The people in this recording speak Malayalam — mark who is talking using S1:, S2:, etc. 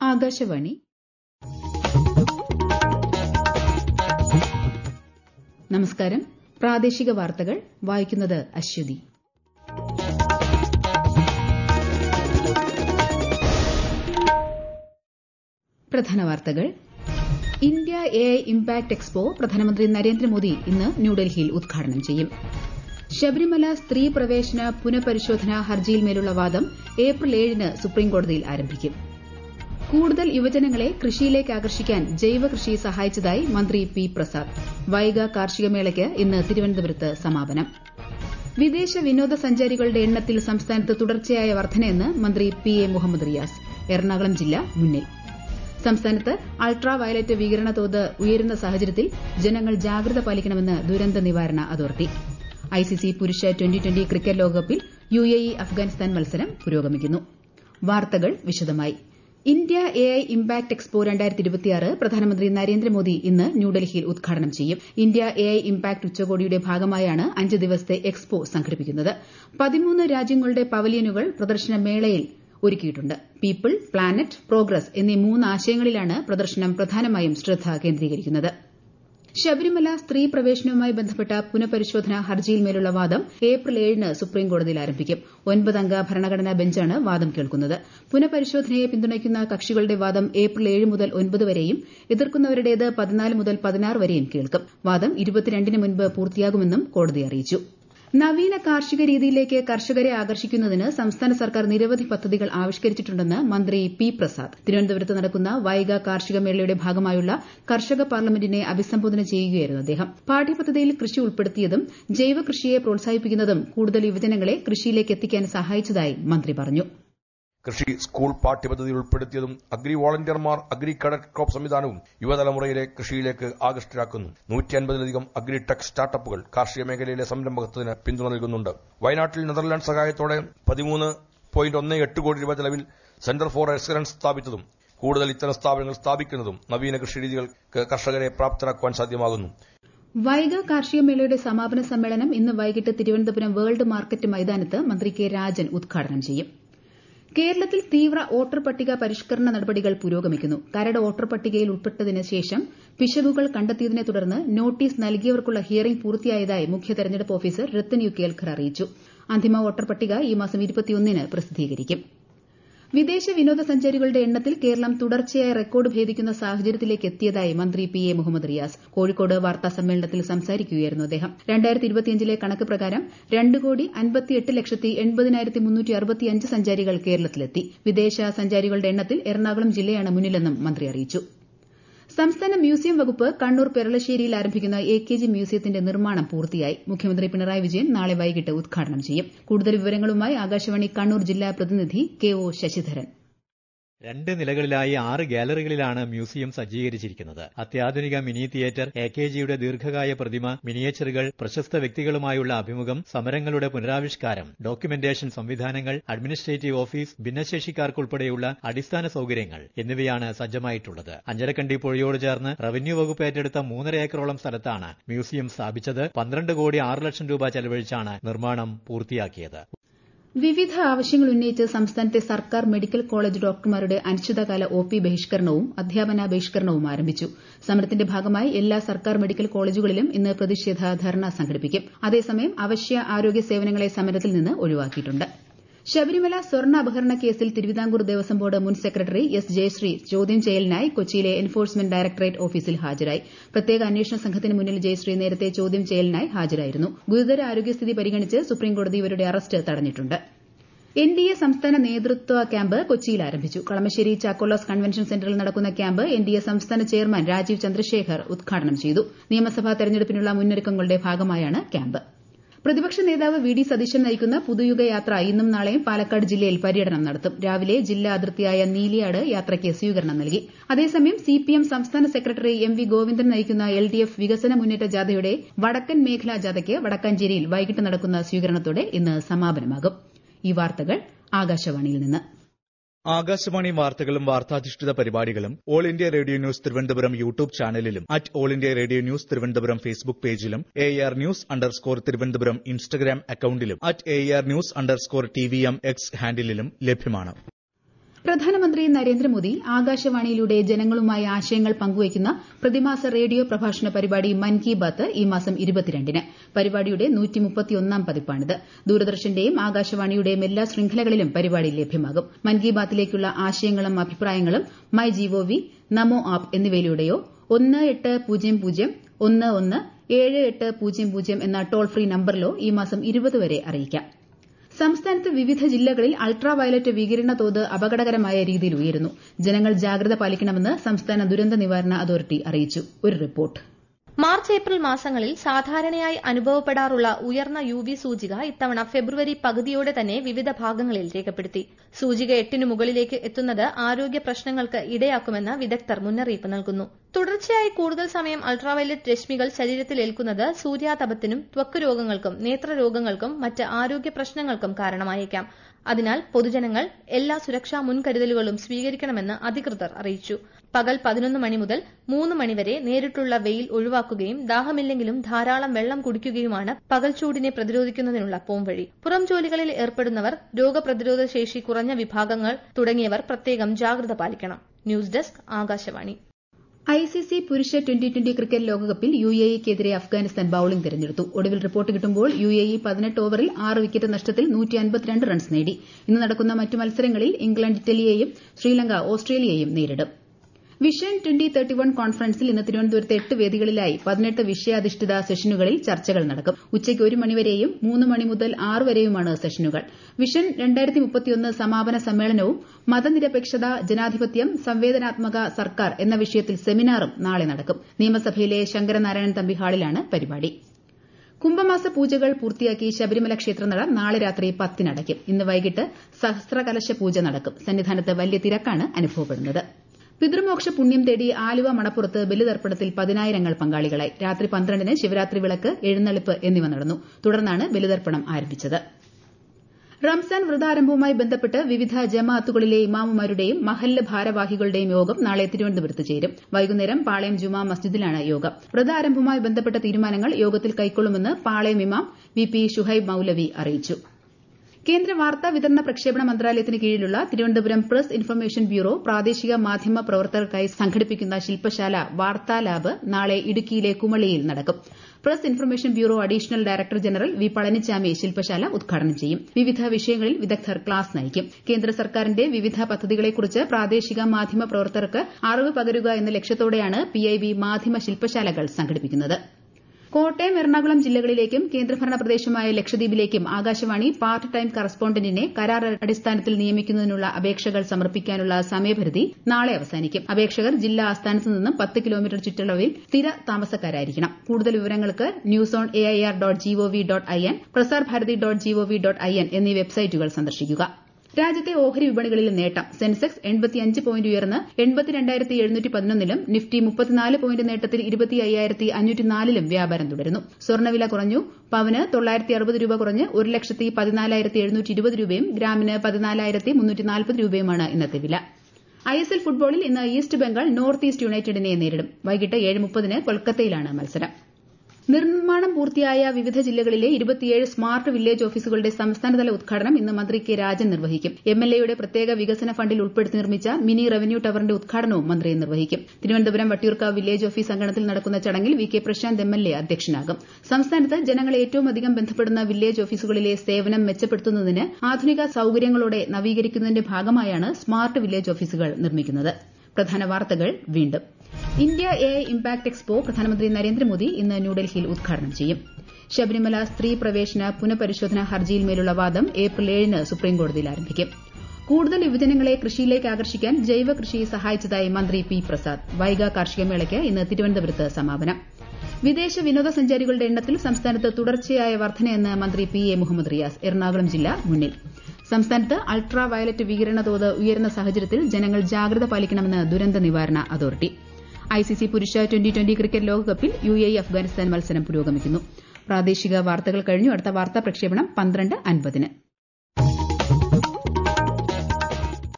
S1: ആകാശവാണി നമസ്കാരം പ്രാദേശിക വാർത്തകൾ വായിക്കുന്നത് അശ്വതി പ്രധാന വാർത്തകൾ India A I impact expo പ്രധാനമന്ത്രി നരേന്ദ്രമോദി ഇന്ന് ന്യൂഡൽഹിയിൽ ഉദ്ഘാടനം ചെയ്യും ശബരിമല സ്ത്രീ പ്രവേശന പുനഃപരിശോധനാ ഹർജിയിന്മേലുള്ള വാദം ഏപ്രിൽ ഏഴിന് സുപ്രീംകോടതിയിൽ ആരംഭിക്കും കൂടുതൽ യുവജനങ്ങളെ കൃഷിയിലേക്ക് ആകർഷിക്കാൻ ജൈവ കൃഷി സഹായിച്ചതായി മന്ത്രി പി പ്രസാദ് വൈഗ കാർഷിക മേളയ്ക്ക് ഇന്ന് തിരുവനന്തപുരത്ത് സമാപനം വിദേശ വിനോദസഞ്ചാരികളുടെ എണ്ണത്തിൽ സംസ്ഥാനത്ത് തുടർച്ചയായ വർധനയെന്ന് മന്ത്രി പി എ മുഹമ്മദ് റിയാസ് എറണാകുളം ജില്ല മുന്നിൽ സംസ്ഥാനത്ത് അൾട്രാ വയലറ്റ് വികിരണ തോത് ഉയരുന്ന സാഹചര്യത്തിൽ ജനങ്ങൾ ജാഗ്രത പാലിക്കണമെന്ന് ദുരന്ത നിവാരണ അതോറിറ്റി ഐസിസി പുരുഷ ട്വന്റി ട്വന്റി ക്രിക്കറ്റ് ലോകകപ്പിൽ യുഎഇ അഫ്ഗാനിസ്ഥാൻ മത്സരം പുരോഗമിക്കുന്നു വാർത്തകൾ വിശദമായി India A I impact expo പ്രധാനമന്ത്രി നരേന്ദ്രമോദി ഇന്ന് ന്യൂഡൽഹിയിൽ ഉദ്ഘാടനം ചെയ്യും ഇന്ത്യ എ ഐ ഇംപാക്ട് ഉച്ചകോടിയുടെ ഭാഗമായാണ് അഞ്ച് ദിവസത്തെ എക്സ്പോ സംഘടിപ്പിക്കുന്നത് പതിമൂന്ന് രാജ്യങ്ങളുടെ പവലിയനുകൾ പ്രദർശന മേളയിൽ ഒരുക്കിയിട്ടുണ്ട് പീപ്പിൾ പ്ലാനറ്റ് പ്രോഗ്രസ് എന്നീ മൂന്ന് ആശയങ്ങളിലാണ് പ്രദർശനം പ്രധാനമായും ശ്രദ്ധ കേന്ദ്രീകരിക്കുന്നത് ശബരിമല സ്ത്രീ പ്രവേശനവുമായി ബന്ധപ്പെട്ട പുനഃപരിശോധനാ ഹർജിയിന്മേലുള്ള വാദം ഏപ്രിൽ ഏഴിന് സുപ്രീംകോടതിയിൽ ആരംഭിക്കും ഒൻപതംഗ ഭരണഘടനാ ബെഞ്ചാണ് വാദം കേൾക്കുന്നത് പുനഃപരിശോധനയെ പിന്തുണയ്ക്കുന്ന കക്ഷികളുടെ വാദം ഏപ്രിൽ ഏഴ് മുതൽ ഒൻപത് വരെയും എതിർക്കുന്നവരുടേത് പതിനാല് മുതൽ പതിനാറ് വരെയും കേൾക്കും വാദം ഇരുപത്തിരണ്ടിന് മുൻപ് പൂർത്തിയാകുമെന്നും കോടതി അറിയിച്ചു നവീന കാർഷിക രീതിയിലേക്ക് കർഷകരെ ആകർഷിക്കുന്നതിന് സംസ്ഥാന സർക്കാർ നിരവധി പദ്ധതികൾ ആവിഷ്കരിച്ചിട്ടുണ്ടെന്ന് മന്ത്രി പി പ്രസാദ് തിരുവനന്തപുരത്ത് നടക്കുന്ന വൈഗ കാർഷിക മേളയുടെ ഭാഗമായുള്ള കർഷക പാർലമെന്റിനെ അഭിസംബോധന ചെയ്യുകയായിരുന്നു അദ്ദേഹം പാഠ്യപദ്ധതിയിൽ കൃഷി ഉൾപ്പെടുത്തിയതും ജൈവ കൃഷിയെ പ്രോത്സാഹിപ്പിക്കുന്നതും കൂടുതൽ യുവജനങ്ങളെ കൃഷിയിലേക്ക് എത്തിക്കാൻ സഹായിച്ചതായി മന്ത്രി പറഞ്ഞു
S2: കൃഷി സ്കൂൾ പാഠ്യപദ്ധതിയിൽ ഉൾപ്പെടുത്തിയതും അഗ്രി വോളണ്ടിയർമാർ അഗ്രി കഡറ്റ് ക്രോപ്പ് സംവിധാനവും യുവതലമുറയിലെ കൃഷിയിലേക്ക് ആകൃഷ്ടരാക്കുന്നു നൂറ്റി അൻപതിലധികം അഗ്രി ടെക് സ്റ്റാർട്ടപ്പുകൾ കാർഷിക മേഖലയിലെ സംരംഭകത്വത്തിന് പിന്തുണ നൽകുന്നുണ്ട് വയനാട്ടിൽ നെതർലാൻഡ് സഹായത്തോടെ പതിമൂന്ന് പോയിന്റ് ഒന്ന് എട്ട് കോടി രൂപ ചെലവിൽ സെന്റർ ഫോർ എക്സലൻസ് സ്ഥാപിച്ചതും കൂടുതൽ ഇത്തരം സ്ഥാപനങ്ങൾ സ്ഥാപിക്കുന്നതും നവീന കൃഷി രീതികൾക്ക് കർഷകരെ പ്രാപ്തരാക്കുവാൻ സാധ്യമാകുന്നു
S1: വൈഗ കാർഷിക മേളയുടെ സമാപന സമ്മേളനം ഇന്ന് വൈകിട്ട് തിരുവനന്തപുരം വേൾഡ് മാർക്കറ്റ് മൈതാനത്ത് മന്ത്രി കെ രാജൻ ഉദ്ഘാടനം ചെയ്യും കേരളത്തിൽ തീവ്ര വോട്ടർ പട്ടിക പരിഷ്കരണ നടപടികൾ പുരോഗമിക്കുന്നു കരട് വോട്ടർ പട്ടികയിൽ ഉൾപ്പെട്ടതിന് ശേഷം പിശകുകൾ കണ്ടെത്തിയതിനെ തുടർന്ന് നോട്ടീസ് നൽകിയവർക്കുള്ള ഹിയറിംഗ് പൂർത്തിയായതായി മുഖ്യ തെരഞ്ഞെടുപ്പ് ഓഫീസർ രത്തൻ യു കേൽഖർ അറിയിച്ചു അന്തിമ വോട്ടർ പട്ടിക ഈ മാസം ന് പ്രസിദ്ധീകരിക്കും വിദേശ വിനോദസഞ്ചാരികളുടെ എണ്ണത്തിൽ കേരളം തുടർച്ചയായി റെക്കോർഡ് ഭേദിക്കുന്ന സാഹചര്യത്തിലേക്ക് എത്തിയതായി മന്ത്രി പി എ മുഹമ്മദ് റിയാസ് കോഴിക്കോട് വാർത്താ സമ്മേളനത്തിൽ സംസാരിക്കുകയായിരുന്നു അദ്ദേഹം ലെ കണക്ക് പ്രകാരം രണ്ട് കോടി അൻപത്തിയെട്ട് ലക്ഷത്തി എൺപതിനായിരത്തി മുന്നൂറ്റി അറുപത്തിയഞ്ച് സഞ്ചാരികൾ കേരളത്തിലെത്തി വിദേശ സഞ്ചാരികളുടെ എണ്ണത്തിൽ എറണാകുളം ജില്ലയാണ് മുന്നിലെന്നും മന്ത്രി അറിയിച്ചു സംസ്ഥാന മ്യൂസിയം വകുപ്പ് കണ്ണൂർ പെരളശ്ശേരിയിൽ ആരംഭിക്കുന്ന എ കെ ജി മ്യൂസിയത്തിന്റെ നിർമ്മാണം പൂർത്തിയായി മുഖ്യമന്ത്രി പിണറായി വിജയൻ നാളെ വൈകിട്ട് ഉദ്ഘാടനം ചെയ്യും കൂടുതൽ വിവരങ്ങളുമായി ആകാശവാണി കണ്ണൂർ ജില്ലാ പ്രതിനിധി കെ ഒ ശശിധരൻ
S3: രണ്ട് നിലകളിലായി ആറ് ഗാലറികളിലാണ് മ്യൂസിയം സജ്ജീകരിച്ചിരിക്കുന്നത് അത്യാധുനിക മിനി തിയേറ്റർ എ കെ ജിയുടെ ദീർഘകായ പ്രതിമ മിനിയേച്ചറുകൾ പ്രശസ്ത വ്യക്തികളുമായുള്ള അഭിമുഖം സമരങ്ങളുടെ പുനരാവിഷ്കാരം ഡോക്യുമെന്റേഷൻ സംവിധാനങ്ങൾ അഡ്മിനിസ്ട്രേറ്റീവ് ഓഫീസ് ഭിന്നശേഷിക്കാർക്കുൾപ്പെടെയുള്ള അടിസ്ഥാന സൌകര്യങ്ങൾ എന്നിവയാണ് സജ്ജമായിട്ടുള്ളത് അഞ്ചരക്കണ്ടി പുഴയോട് ചേർന്ന് റവന്യൂ വകുപ്പ് ഏറ്റെടുത്ത മൂന്നര ഏക്കറോളം സ്ഥലത്താണ് മ്യൂസിയം സ്ഥാപിച്ചത് പന്ത്രണ്ട് കോടി ആറ് ലക്ഷം രൂപ ചെലവഴിച്ചാണ് നിർമ്മാണം പൂർത്തിയാക്കിയത്
S1: വിവിധ ആവശ്യങ്ങൾ ഉന്നയിച്ച് സംസ്ഥാനത്തെ സർക്കാർ മെഡിക്കൽ കോളേജ് ഡോക്ടർമാരുടെ അനിശ്ചിതകാല ഒ പി ബഹിഷ്കരണവും അധ്യാപന ബഹിഷ്കരണവും ആരംഭിച്ചു സമരത്തിന്റെ ഭാഗമായി എല്ലാ സർക്കാർ മെഡിക്കൽ കോളേജുകളിലും ഇന്ന് പ്രതിഷേധ ധർണ സംഘടിപ്പിക്കും അതേസമയം അവശ്യ ആരോഗ്യ സേവനങ്ങളെ സമരത്തിൽ നിന്ന് ഒഴിവാക്കിയിട്ടുണ്ട് ശബരിമല സ്വർണ്ണ അപഹരണ കേസിൽ തിരുവിതാംകൂർ ദേവസ്വം ബോർഡ് മുൻ സെക്രട്ടറി എസ് ജയശ്രീ ചോദ്യം ചെയ്യലിനായി കൊച്ചിയിലെ എൻഫോഴ്സ്മെന്റ് ഡയറക്ടറേറ്റ് ഓഫീസിൽ ഹാജരായി പ്രത്യേക അന്വേഷണ സംഘത്തിന് മുന്നിൽ ജയശ്രീ നേരത്തെ ചോദ്യം ചെയ്യലിനായി ഹാജരായിരുന്നു ഗുരുതര ആരോഗ്യസ്ഥിതി പരിഗണിച്ച് സുപ്രീംകോടതി ഇവരുടെ അറസ്റ്റ് തടഞ്ഞിട്ടുണ്ട് എൻ ഡി എ സംസ്ഥാന നേതൃത്വ ക്യാമ്പ് കൊച്ചിയിൽ ആരംഭിച്ചു കളമശ്ശേരി ചാക്കോളാസ് കൺവെൻഷൻ സെന്ററിൽ നടക്കുന്ന ക്യാമ്പ് എൻ ഡി എ സംസ്ഥാന ചെയർമാൻ രാജീവ് ചന്ദ്രശേഖർ ഉദ്ഘാടനം ചെയ്തു നിയമസഭാ തെരഞ്ഞെടുപ്പിനുള്ള മുന്നൊരുക്കങ്ങളുടെ ഭാഗമായാണ് ക്യാമ്പ് പ്രതിപക്ഷ നേതാവ് വി ഡി സതീശൻ നയിക്കുന്ന പുതുയുഗ യാത്ര ഇന്നും നാളെയും പാലക്കാട് ജില്ലയിൽ പര്യടനം നടത്തും രാവിലെ ജില്ലാ അതിർത്തിയായ നീലിയാട് യാത്രയ്ക്ക് സ്വീകരണം നൽകി അതേസമയം സിപിഎം സംസ്ഥാന സെക്രട്ടറി എം വി ഗോവിന്ദൻ നയിക്കുന്ന എൽ ഡി എഫ് വികസന മുന്നേറ്റ ജാഥയുടെ വടക്കൻ മേഖലാ ജാഥയ്ക്ക് വടക്കാഞ്ചേരിയിൽ വൈകിട്ട് നടക്കുന്ന സ്വീകരണത്തോടെ ഇന്ന് സമാപനമാകും ഈ വാർത്തകൾ ആകാശവാണിയിൽ നിന്ന്
S4: ആകാശവാണി വാർത്തകളും വാർത്താധിഷ്ഠിത പരിപാടികളും all India radio news Thiruvananthapuram YouTube ചാനലിലും at all India radio news Thiruvananthapuram Facebook പേജിലും A R news underscore Thiruvananthapuram Instagram അക്കൌണ്ടിലും at A R news underscore T V M X ഹാൻഡിലും ലഭ്യമാണ്
S1: പ്രധാനമന്ത്രി നരേന്ദ്രമോദി ആകാശവാണിയിലൂടെ ജനങ്ങളുമായി ആശയങ്ങൾ പങ്കുവയ്ക്കുന്ന പ്രതിമാസ റേഡിയോ പ്രഭാഷണ പരിപാടി മൻ കി ബാത്ത് ഈ മാസം ഇരുപത്തിരണ്ടിന് പരിപാടിയുടെ പതിപ്പാണിത് ദൂരദർശന്റെയും ആകാശവാണിയുടെയും എല്ലാ ശൃംഖലകളിലും പരിപാടി ലഭ്യമാകും മൻ കി ബാത്തിലേക്കുള്ള ആശയങ്ങളും അഭിപ്രായങ്ങളും മൈ ജിഒവി നമോ ആപ്പ് എന്നിവയിലൂടെയോ ഒന്ന് എട്ട് പൂജ്യം പൂജ്യം ഒന്ന് ഒന്ന് ഏഴ് എട്ട് പൂജ്യം പൂജ്യം എന്ന ടോൾ ഫ്രീ നമ്പറിലോ ഈ മാസം ഇരുപത് വരെ അറിയിക്കാം സംസ്ഥാനത്ത് വിവിധ ജില്ലകളിൽ അൾട്രാ വയലറ്റ് വികിരണ തോത് അപകടകരമായ രീതിയിൽ ഉയരുന്നു ജനങ്ങൾ ജാഗ്രത പാലിക്കണമെന്ന് സംസ്ഥാന ദുരന്ത നിവാരണ അതോറിറ്റി അറിയിച്ചു ഒരു റിപ്പോർട്ട്
S5: മാർച്ച് ഏപ്രിൽ മാസങ്ങളിൽ സാധാരണയായി അനുഭവപ്പെടാറുള്ള ഉയർന്ന യു വി സൂചിക ഇത്തവണ ഫെബ്രുവരി പകുതിയോടെ തന്നെ വിവിധ ഭാഗങ്ങളിൽ രേഖപ്പെടുത്തി സൂചിക എട്ടിനു മുകളിലേക്ക് എത്തുന്നത് ആരോഗ്യ പ്രശ്നങ്ങൾക്ക് ഇടയാക്കുമെന്ന് വിദഗ്ധർ മുന്നറിയിപ്പ് നൽകുന്നു തുടർച്ചയായി കൂടുതൽ സമയം അൾട്രാവയലറ്റ് രശ്മികൾ ശരീരത്തിൽ ഏൽക്കുന്നത് സൂര്യാതപത്തിനും ത്വക്ക് രോഗങ്ങൾക്കും നേത്രരോഗങ്ങൾക്കും മറ്റ് ആരോഗ്യ പ്രശ്നങ്ങൾക്കും കാരണമായേക്കാം അതിനാൽ പൊതുജനങ്ങൾ എല്ലാ സുരക്ഷാ മുൻകരുതലുകളും സ്വീകരിക്കണമെന്ന് അധികൃതർ അറിയിച്ചു പകൽ പതിനൊന്ന് മണി മുതൽ മൂന്ന് മണിവരെ നേരിട്ടുള്ള വെയിൽ ഒഴിവാക്കുകയും ദാഹമില്ലെങ്കിലും ധാരാളം വെള്ളം കുടിക്കുകയുമാണ് പകൽ ചൂടിനെ പ്രതിരോധിക്കുന്നതിനുള്ള പോംവഴി പുറം ജോലികളിൽ ഏർപ്പെടുന്നവർ രോഗപ്രതിരോധ ശേഷി കുറഞ്ഞ വിഭാഗങ്ങൾ തുടങ്ങിയവർ പ്രത്യേകം ജാഗ്രത പാലിക്കണം ന്യൂസ് ഡെസ്ക് ആകാശവാണി
S1: ഐസിസി പുരുഷ ട്വന്റി ട്വന്റി ക്രിക്കറ്റ് ലോകകപ്പിൽ യു എ ഇക്കെതിരെ അഫ്ഗാനിസ്ഥാൻ ബൌളിംഗ് തെരഞ്ഞെടുത്തു ഒടുവിൽ റിപ്പോർട്ട് കിട്ടുമ്പോൾ യു എ ഇ പതിനെട്ട് ഓവറിൽ ആറ് വിക്കറ്റ് നഷ്ടത്തിൽ റൺസ് നേടി ഇന്ന് നടക്കുന്ന മറ്റ് മത്സരങ്ങളിൽ ഇംഗ്ലണ്ട് ഇറ്റലിയെയും ശ്രീലങ്ക ഓസ്ട്രേലിയയെയും നേരിടും വിഷൻ ട്വന്റി തേർട്ടി വൺ കോൺഫറൻസിൽ ഇന്ന് തിരുവനന്തപുരത്ത് എട്ട് വേദികളിലായി പതിനെട്ട് വിഷയാധിഷ്ഠിത സെഷനുകളിൽ ചർച്ചകൾ നടക്കും ഉച്ചയ്ക്ക് ഒരു മണിവരെയും മൂന്ന് മണി മുതൽ ആറ് വരെയുമാണ് സെഷനുകൾ വിഷൻ സമാപന സമ്മേളനവും മതനിരപേക്ഷത ജനാധിപത്യം സംവേദനാത്മക സർക്കാർ എന്ന വിഷയത്തിൽ സെമിനാറും നാളെ നടക്കും നിയമസഭയിലെ ശങ്കരനാരായണൻ തമ്പി ഹാളിലാണ് പരിപാടി കുംഭമാസ പൂജകൾ പൂർത്തിയാക്കി ശബരിമല ക്ഷേത്രനട നാളെ രാത്രി പത്തിനടയ്ക്കും ഇന്ന് വൈകിട്ട് സഹസ്രകലശ പൂജ നടക്കും സന്നിധാനത്ത് വലിയ തിരക്കാണ് അനുഭവപ്പെടുന്നത് പിതൃമോക്ഷ പുണ്യം തേടി ആലുവ മണപ്പുറത്ത് ബലിതർപ്പണത്തിൽ പതിനായിരങ്ങൾ പങ്കാളികളായി രാത്രി പന്ത്രണ്ടിന് ശിവരാത്രി വിളക്ക് എഴുന്നള്ളിപ്പ് എന്നിവ നടന്നു തുടർന്നാണ് ബലിതർപ്പണം ആരംഭിച്ചത് റംസാൻ വ്രതാരംഭവുമായി ബന്ധപ്പെട്ട് വിവിധ ജമാഅത്തുകളിലെ ഇമാമുമാരുടെയും മഹല്ല് ഭാരവാഹികളുടെയും യോഗം നാളെ തിരുവനന്തപുരത്ത് ചേരും വൈകുന്നേരം പാളയം ജുമാ മസ്ജിദിലാണ് യോഗം വ്രതാരംഭവുമായി ബന്ധപ്പെട്ട തീരുമാനങ്ങൾ യോഗത്തിൽ കൈക്കൊള്ളുമെന്ന് പാളയം ഇമാം വി പി ഷുഹൈബ് മൌലവി അറിയിച്ചു കേന്ദ്ര വാർത്താ വിതരണ പ്രക്ഷേപണ മന്ത്രാലയത്തിന് കീഴിലുള്ള തിരുവനന്തപുരം പ്രസ് ഇൻഫർമേഷൻ ബ്യൂറോ പ്രാദേശിക മാധ്യമ പ്രവർത്തകർക്കായി സംഘടിപ്പിക്കുന്ന ശില്പശാല വാർത്താ ലാബ് നാളെ ഇടുക്കിയിലെ കുമളിയിൽ നടക്കും press information bureau additional director general V Palanichami ശില്പശാല ഉദ്ഘാടനം ചെയ്യും വിവിധ വിഷയങ്ങളിൽ വിദഗ്ധർ ക്ലാസ് നയിക്കും കേന്ദ്ര സർക്കാരിന്റെ വിവിധ പദ്ധതികളെക്കുറിച്ച് പ്രാദേശിക മാധ്യമ പ്രവർത്തകർക്ക് അറിവ് പകരുക എന്ന ലക്ഷ്യത്തോടെയാണ് പിഐബി മാധ്യമ ശില്പശാലകൾ സംഘടിപ്പിക്കുന്നത് കോട്ടയം എറണാകുളം ജില്ലകളിലേക്കും കേന്ദ്രഭരണ പ്രദേശമായ ലക്ഷദ്വീപിലേക്കും ആകാശവാണി പാർട്ട് ടൈം കറസ്പോണ്ടന്റിനെ കരാർ അടിസ്ഥാനത്തിൽ നിയമിക്കുന്നതിനുള്ള അപേക്ഷകൾ സമർപ്പിക്കാനുള്ള സമയപരിധി നാളെ അവസാനിക്കും അപേക്ഷകർ ജില്ലാ ആസ്ഥാനത്ത് നിന്നും പത്ത് കിലോമീറ്റർ ചുറ്റളവിൽ സ്ഥിര താമസക്കാരായിരിക്കണം കൂടുതൽ വിവരങ്ങൾക്ക് news on A I R dot G O V dot I N Prasar Bharati dot G O V dot I N എന്നീ വെബ്സൈറ്റുകൾ സന്ദർശിക്കുക രാജ്യത്തെ ഓഹരി വിപണികളിൽ നേട്ടം സെൻസെക്സ് എൺപത്തിയഞ്ച് പോയിന്റ് ഉയർന്ന് എൺപത്തിരണ്ടായിരത്തി എഴുന്നൂറ്റി പതിനൊന്നിലും നിഫ്റ്റി മുപ്പത്തിനാല് പോയിന്റ് നേട്ടത്തിൽ ഇരുപത്തി അയ്യായിരത്തി അഞ്ഞൂറ്റിനാലിലും വ്യാപാരം തുടരുന്നു സ്വർണ്ണവില കുറഞ്ഞു പവന് തൊള്ളായിരത്തി അറുപത് രൂപ കുറഞ്ഞ് ഒരു ലക്ഷത്തി പതിനാലായിരത്തി എഴുന്നൂറ്റി ഇരുപത് രൂപയും ഗ്രാമിന് പതിനാലായിരത്തി മുന്നൂറ്റി നാൽപ്പത് രൂപയുമാണ് ഇന്നത്തെ വില ഐ എസ് എൽ ഫുട്ബോളിൽ ഇന്ന് ഈസ്റ്റ് ബംഗാൾ നോർത്ത് ഈസ്റ്റ് യുണൈറ്റഡിനെ നേരിടും വൈകിട്ട് ഏഴ് മുപ്പതിന് കൊൽക്കത്തയിലാണ് മത്സരം നിർമ്മാണം പൂർത്തിയായ വിവിധ ജില്ലകളിലെ ഇരുപത്തിയേഴ് സ്മാർട്ട് വില്ലേജ് ഓഫീസുകളുടെ സംസ്ഥാനതല ഉദ്ഘാടനം ഇന്ന് മന്ത്രി കെ രാജൻ നിർവഹിക്കും എംഎൽഎയുടെ പ്രത്യേക വികസന ഫണ്ടിൽ ഉൾപ്പെടുത്തി നിർമ്മിച്ച മിനി റവന്യൂ ടവറിന്റെ ഉദ്ഘാടനവും മന്ത്രി നിർവഹിക്കും തിരുവനന്തപുരം വട്ടിയൂർക്കാവ് വില്ലേജ് ഓഫീസ് അങ്കണത്തിൽ നടക്കുന്ന ചടങ്ങിൽ വി കെ പ്രശാന്ത് എംഎൽഎ അധ്യക്ഷനാകും സംസ്ഥാനത്ത് ജനങ്ങളെ ഏറ്റവും അധികം ബന്ധപ്പെടുന്ന വില്ലേജ് ഓഫീസുകളിലെ സേവനം മെച്ചപ്പെടുത്തുന്നതിന് ആധുനിക സൌകര്യങ്ങളോടെ നവീകരിക്കുന്നതിന്റെ ഭാഗമായാണ് സ്മാർട്ട് വില്ലേജ് ഓഫീസുകൾ നിർമ്മിക്കുന്നത് പ്രധാന വാർത്തകൾ വീണ്ടും India A I impact expo പ്രധാനമന്ത്രി നരേന്ദ്രമോദി ഇന്ന് ന്യൂഡൽഹിയിൽ ഉദ്ഘാടനം ചെയ്യും ശബരിമല സ്ത്രീ പ്രവേശന പുനഃപരിശോധന ഹർജിയിന്മേലുള്ള വാദം ഏപ്രിൽ ഏഴിന് സുപ്രീംകോടതിയിൽ ആരംഭിക്കും കൂടുതൽ യുവജനങ്ങളെ കൃഷിയിലേക്ക് ആകർഷിക്കാൻ ജൈവ കൃഷി സഹായിച്ചതായി മന്ത്രി പി പ്രസാദ് വൈഗ കാർഷിക മേളയ്ക്ക് ഇന്ന് തിരുവനന്തപുരത്ത് സമാപനം വിദേശ വിനോദസഞ്ചാരികളുടെ എണ്ണത്തിൽ സംസ്ഥാനത്ത് തുടർച്ചയായ വർധനയെന്ന് മന്ത്രി പി എ മുഹമ്മദ് റിയാസ് എറണാകുളം ജില്ല മുന്നിൽ സംസ്ഥാനത്ത് അൾട്രാ വയലറ്റ് വികിരണ തോത് ഉയരുന്ന സാഹചര്യത്തിൽ ജനങ്ങൾ ജാഗ്രത പാലിക്കണമെന്ന് ദുരന്ത നിവാരണ അതോറിറ്റി ഐസിസി പുരുഷ ട്വന്റി ട്വന്റി ക്രിക്കറ്റ് ലോകകപ്പിൽ യു എ അഫ്ഗാനിസ്ഥാൻ മത്സരം പുരോഗമിക്കുന്നു പ്രാദേശിക വാർത്തകൾ കഴിഞ്ഞു അടുത്ത വാർത്താ പ്രക്ഷേപണം പന്ത്രണ്ട് അൻപതിന്